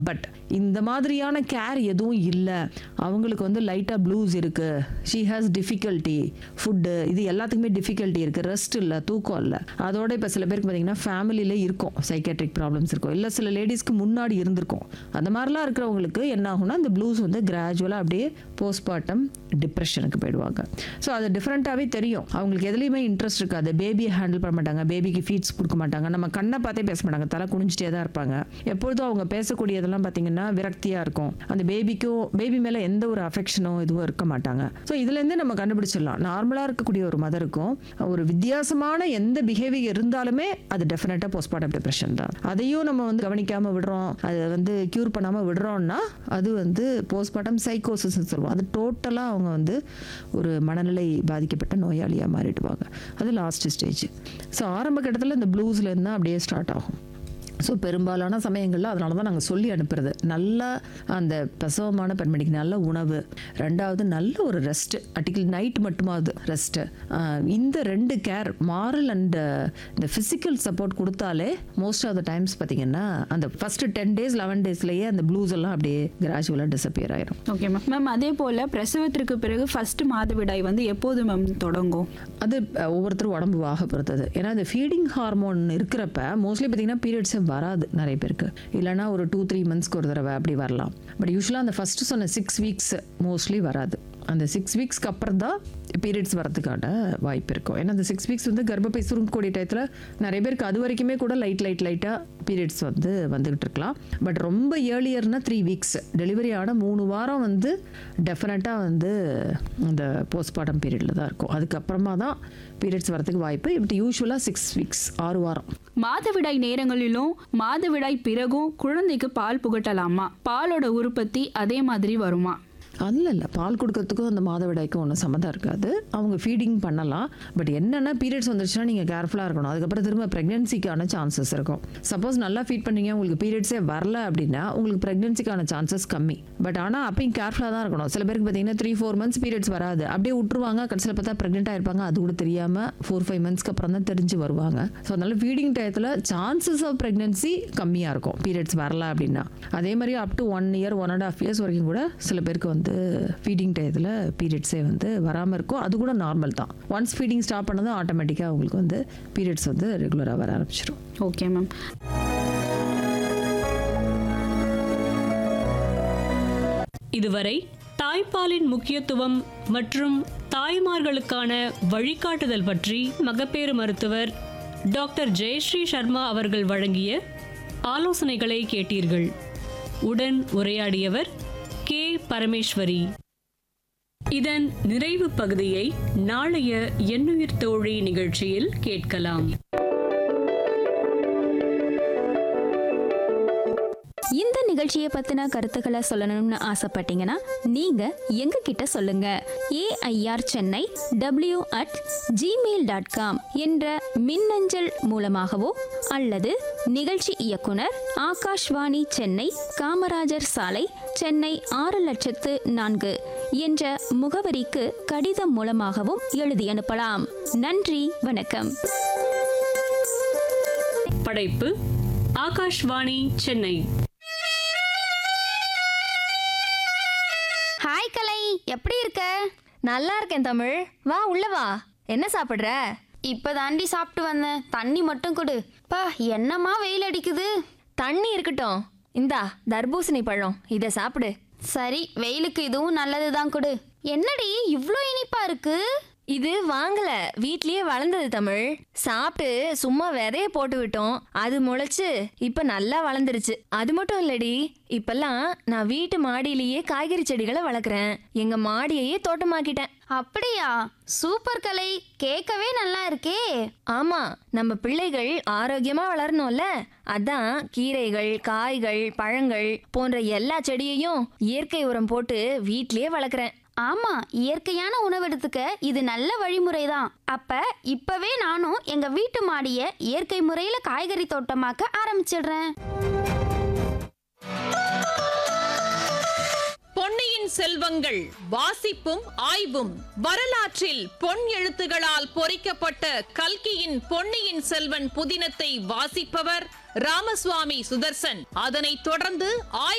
but இந்த மாதிரியான care எதுவும் இல்லை அவங்களுக்கு வந்து லைட்டாக ப்ளூஸ் இருக்குது ஷீ ஹாஸ் டிஃபிகல்ட்டி ஃபுட்டு இது எல்லாத்துக்குமே டிஃபிகல்ட்டி இருக்குது ரெஸ்ட் இல்லை தூக்கம் இல்லை அதோட இப்போ சில பேருக்கு பார்த்தீங்கன்னா ஃபேமிலியிலே இருக்கும் சைக்கேட்ரிக் ப்ராப்ளம்ஸ் இருக்கும் இல்லை சில லேடிஸ்க்கு முன்னாடி இருந்திருக்கும் அந்த மாதிரிலாம் இருக்கிறவங்களுக்கு என்ன ஆகும்னா இந்த ப்ளூஸ் வந்து கிராஜுவலாக அப்படியே போஸ்ட்மார்ட்டம் டிப்ரெஷனுக்கு போயிடுவாங்க ஸோ அது டிஃப்ரெண்ட்டாகவே தெரியும் அவங்களுக்கு எதுலேயுமே இன்ட்ரெஸ்ட் இருக்காது பேபியை ஹேண்டில் பண்ண மாட்டாங்க பேபிக்கு ஃபீட்ஸ் கொடுக்க மாட்டாங்க நம்ம கண்ணை பார்த்தே பேச மாட்டாங்க தலை குனிஞ்சிட்டே தான் இருப்பாங்க எப்பொழுதும் அவங்க பேசக்கூடியதெல்லாம் பார்த்தீங்கன்னா விரக்தியாக இருக்கும் அந்த பேபிக்கும் பேபி மேலே எந்த ஒரு அஃபெக்ஷனோ இதுவும் இருக்க மாட்டாங்க ஸோ இதுலேருந்தே நம்ம கண்டுபிடிச்சிடலாம் நார்மலாக இருக்கக்கூடிய ஒரு மதருக்கும் ஒரு வித்தியாசமான எந்த பிஹேவியர் இருந்தாலுமே அது டெஃபினட்டாக போஸ்ட்மார்ட்டம் டிப்ரெஷன் தான் அதையும் நம்ம வந்து கவனிக்காமல் விடுறோம் அதை வந்து க்யூர் பண்ணாமல் விடுறோம்னா அது வந்து போஸ்ட்மார்ட்டம் சைக்கோசிஸ்ன்னு சொல்லுவோம் அது டோட்டலாக அவங்க வந்து ஒரு மனநிலை பாதிக்கப்பட்ட நோயாளியாக மாறிடுவாங்க அது லாஸ்ட் ஸ்டேஜ் ஸோ ஆரம்ப கட்டத்தில் இந்த ப்ளூஸ்லேருந்து தான் அப்படியே ஸ்டார்ட் ஆகும் ஸோ பெரும்பாலான சமயங்களில் அதனால தான் நாங்கள் சொல்லி அனுப்புறது நல்ல அந்த பிரசவமான பெண்மணிக்கு நல்ல உணவு ரெண்டாவது நல்ல ஒரு ரெஸ்ட் அட்டிக்கல் நைட் மட்டுமாவது ரெஸ்ட்டு இந்த ரெண்டு கேர் மாரல் அண்ட் இந்த ஃபிசிக்கல் சப்போர்ட் கொடுத்தாலே மோஸ்ட் ஆஃப் த டைம்ஸ் பார்த்தீங்கன்னா அந்த ஃபஸ்ட்டு டென் டேஸ் லெவன் டேஸ்லேயே அந்த ப்ளூஸ் எல்லாம் அப்படியே கிராஜுவலாக டிசப்பியர் ஆயிரும் ஓகே மேம் மேம் அதே போல் பிரசவத்திற்கு பிறகு ஃபர்ஸ்ட் மாதவிடாய் வந்து எப்போது மேம் தொடங்கும் அது அஹ், ஒவ்வொருத்தரும் உடம்பு வாக பொறுத்தது ஏன்னா இந்த ஃபீடிங் ஹார்மோன் இருக்கிறப்ப மோஸ்ட்லி பார்த்தீங்கன்னா பீரியட்ஸே வராது நிறைய பேருக்கு இல்லைன்னா ஒரு டூ த்ரீ மந்த்ஸ்க்கு ஒரு தடவை அப்படி வரலாம் பட் யூஸ்வலாக அந்த ஃபஸ்ட்டு சொன்ன சிக்ஸ் வீக்ஸ் மோஸ்ட்லி வராது அந்த சிக்ஸ் வீக்ஸ்க்கு அப்புறம் தான் பீரியட்ஸ் வரதுக்கான வாய்ப்பு இருக்கும் ஏன்னா அந்த சிக்ஸ் வீக்ஸ் வந்து கர்ப்பப்பை சுருங்கக்கூடிய டயத்தில் நிறைய பேருக்கு அது வரைக்குமே கூட லைட் லைட் லைட்டாக பீரியட்ஸ் வந்து வந்துகிட்டு இருக்கலாம் பட் ரொம்ப ஏர்லியர்னா த்ரீ வீக்ஸ் டெலிவரி ஆன மூணு வாரம் வந்து டெஃபினட்டாக வந்து இந்த போஸ்ட்மார்ட்டம் பீரியடில் தான் இருக்கும் அதுக்கப்புறமா தான் பீரியட்ஸ் வரதுக்கு வாய்ப்பு இப்படி யூஸ்வலாக சிக்ஸ் வீக்ஸ் ஆறு வாரம் மாதவிடாய் நேரங்களிலும் மாதவிடாய் பிறகும் குழந்தைக்கு பால் புகட்டலாமா பாலோட உற்பத்தி அதே மாதிரி வருமா அதில் இல்லை பால் கொடுக்கறதுக்கும் அந்த மாதவிடாய்க்கும் ஒன்றும் சம்மந்தம் இருக்காது அவங்க ஃபீடிங் பண்ணலாம் பட் என்னென்னா பீரியட்ஸ் வந்துருச்சுன்னா நீங்கள் கேர்ஃபுல்லாக இருக்கணும் அதுக்கப்புறம் திரும்ப ப்ரெக்னென்சிக்கான சான்சஸ் இருக்கும் சப்போஸ் நல்லா ஃபீட் பண்ணீங்க உங்களுக்கு பீரியட்ஸே வரல அப்படின்னா உங்களுக்கு ப்ரெக்னென்சிக்கான சான்சஸ் கம்மி பட் ஆனால் அப்பயும் கேர்ஃபுல்லாக தான் இருக்கணும் சில பேருக்கு பார்த்தீங்கன்னா த்ரீ ஃபோர் மந்த்ஸ் பீரியட்ஸ் வராது அப்படியே விட்டுருவாங்க கடைசியில் பார்த்தா ப்ரெக்னெண்ட்டாக இருப்பாங்க அது கூட தெரியாமல் ஃபோர் ஃபைவ் மந்த்ஸ்க்கு அப்புறம் தான் தெரிஞ்சு வருவாங்க ஸோ அதனால ஃபீடிங் டயத்தில் சான்சஸ் ஆஃப் ப்ரெக்னென்சி கம்மியாக இருக்கும் பீரியட்ஸ் வரல அப்படின்னா அதே மாதிரி up to one year one and half years வரைக்கும் கூட சில பேருக்கு வந்து ஃபீடிங் டயத்தில் பீரியட்ஸே வந்து வராமல் இருக்கும் அது கூட நார்மல் தான் ஒன்ஸ் ஃபீடிங் ஸ்டாப் பண்ணதும் ஆட்டோமேட்டிக்காக அவங்களுக்கு வந்து பீரியட்ஸ் வந்து ரெகுலராக வர ஆரம்பிச்சிடும் ஓகே மேம் இதுவரை தாய்ப்பாலின் முக்கியத்துவம் மற்றும் தாய்மார்களுக்கான வழிகாட்டுதல் பற்றி மகப்பேறு மருத்துவர் டாக்டர் ஜெயஸ்ரீ சர்மா அவர்கள் வழங்கிய ஆலோசனைகளை கேட்டீர்கள் உடன் உரையாடியவர் கே பரமேஸ்வரி இதன் நிறைவு பகுதியை நாளைய எண்ணுயிர் தோழி நிகழ்ச்சியில் கேட்கலாம் இந்த நிகழ்ச்சியை பத்தின கருத்துக்களை சொல்லணும்னு ஆசைப்பட்டீங்கன்னா நீங்க எங்க கிட்ட சொல்லுங்க AIR Chennai W at Gmail dot com என்ற மின்னஞ்சல் மூலமாகவோ அல்லது நிகழ்ச்சி இயக்குனர் ஆகாஷ்வாணி சென்னை காமராஜர் சாலை சென்னை ஆறு லட்சத்து நான்கு என்ற முகவரிக்கு கடிதம் மூலமாகவும் எழுதி அனுப்பலாம் நன்றி வணக்கம் படைப்பு ஆகாஷ்வாணி சென்னை ஹாய் கலை எப்படி இருக்க நல்லா இருக்கேன் தமிழ் வா உள்ள வா என்ன சாப்பிடுற இப்ப தாண்டி சாப்பிட்டு வந்தேன் தண்ணி மட்டும் கொடு பா என்னம்மா வெயில் அடிக்குது தண்ணி இருக்கட்டும் இந்தா தர்பூசணி பழம் இதை சாப்பிடு சரி வெயிலுக்கு இதுவும் நல்லதுதான் கொடு என்னடி இவ்ளோ இனிப்பா இருக்கு இது வாங்கல வீட்லயே வளர்ந்தது தமிழ் சாப்பிட்டு சும்மா விதைய போட்டு விட்டோம் அது முளைச்சு இப்ப நல்லா வளர்ந்துருச்சு அது மட்டும் இல்லடி இப்பெல்லாம் நான் வீட்டு மாடியிலேயே காய்கறி செடிகளை வளர்க்குறேன் எங்க மாடியையே தோட்டமாக்கிட்டேன் அப்படியா சூப்பர் கலை கேட்கவே நல்லா இருக்கே ஆமா நம்ம பிள்ளைகள் ஆரோக்கியமா வளரணும்ல அதான் கீரைகள் காய்கள் பழங்கள் போன்ற எல்லா செடியையும் இயற்கை உரம் போட்டு வீட்லயே வளர்க்குறேன் ஆமா இயற்கையான உணவு எடுத்துக்க இது நல்ல வழிமுறை தான் அப்ப இப்பவே நானும் எங்க வீட்டு மாடிய இயற்கை முறையில காய்கறி தோட்டமாக்க ஆரம்பிச்சிடுறேன் பொன்னியின் செல்வங்கள் வாசிப்பும் ஆய்வும் வரலாற்றில் பொன் எழுத்துகளால் பொறிக்கப்பட்ட கல்கியின் பொன்னியின் செல்வன் புதினத்தை வாசிப்பவர் ராமசுவாமி சுதர்சன் அதனைத் தொடர்ந்து ஆய்வு